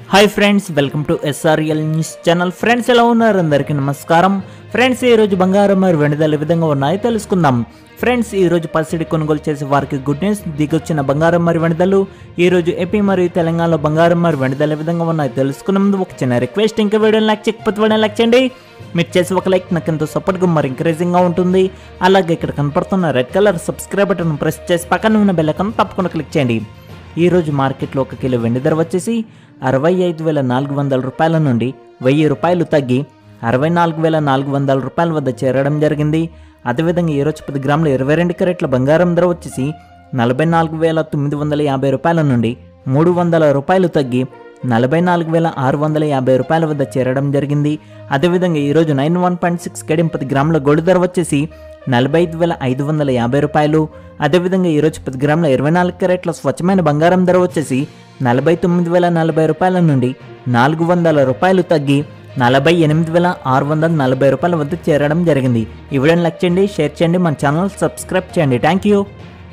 hi friends welcome to SRL news channel friends ఎలా ఉన్నారు అందరికీ నమస్కారం ఫ్రెండ్స్ ఈ రోజు బంగారం మరియు వెండిదలు ఏ విధంగా ఉన్నాయో తెలుసుకుందాం ఫ్రెండ్స్ ఈ రోజు పసిడి కొనుగోలు చేసే వారికి గుడ్ న్యూస్ దిగొచ్చిన బంగారం మరియు వెండిదలు ఈ రోజు ఏపీ మరియు తెలంగాణలో బంగారం మరియు వెండిదలు ఏ విధంగా ఉన్నాయో తెలుసుకునే ముందు ఒక చిన్న రిక్వెస్ట్ ఇంకా వీడియోని లైక్ చేయకపోతే వీడియోని లైక్ చేయండి మీరు చేసి ఒక లైక్ నాకు ఎంతో సపోర్ట్గా మరి ఎంకరేజింగ్గా ఉంటుంది అలాగే ఇక్కడ కనపడుతున్న red colour subscribe button press చేసి పక్కన ఉన్న బెల్ ఐకాన్ తప్పకుండా క్లిక్ చేయండి ఈ రోజు మార్కెట్లో ఒక కిలో వెండి ధర వచ్చేసి అరవై ఐదు వేల నాలుగు వందల రూపాయల నుండి వెయ్యి రూపాయలు తగ్గి అరవై నాలుగు వేల నాలుగు వందల రూపాయల వద్ద చేరడం జరిగింది అదేవిధంగా ఈ రోజు పది గ్రాముల ఇరవై రెండు క్యారెట్ల బంగారం ధర వచ్చేసి నలభై నాలుగు వేల తొమ్మిది వందల యాభై రూపాయల నుండి మూడు వందల రూపాయలు తగ్గి నలభై నాలుగు వేల ఆరు వందల యాభై రూపాయల వద్ద చేరడం జరిగింది అదేవిధంగా ఈరోజు nine one point six KDM పది గ్రాముల గోల్డ్ ధర వచ్చేసి నలభై ఐదు వేల ఐదు వందల యాభై రూపాయలు అదేవిధంగా ఈరోజు పది గ్రాముల ఇరవై నాలుగు క్యారెట్ల స్వచ్ఛమైన బంగారం ధర వచ్చేసి నలభై తొమ్మిది వేల నలభై రూపాయల నుండి నాలుగు వందల రూపాయలు తగ్గి నలభై ఎనిమిది వేల ఆరు వందల నలభై రూపాయల వద్ద చేరడం జరిగింది ఈ వీడియోని లైక్ చేయండి షేర్ చేయండి మన ఛానల్ సబ్స్క్రైబ్ చేయండి థ్యాంక్ యూ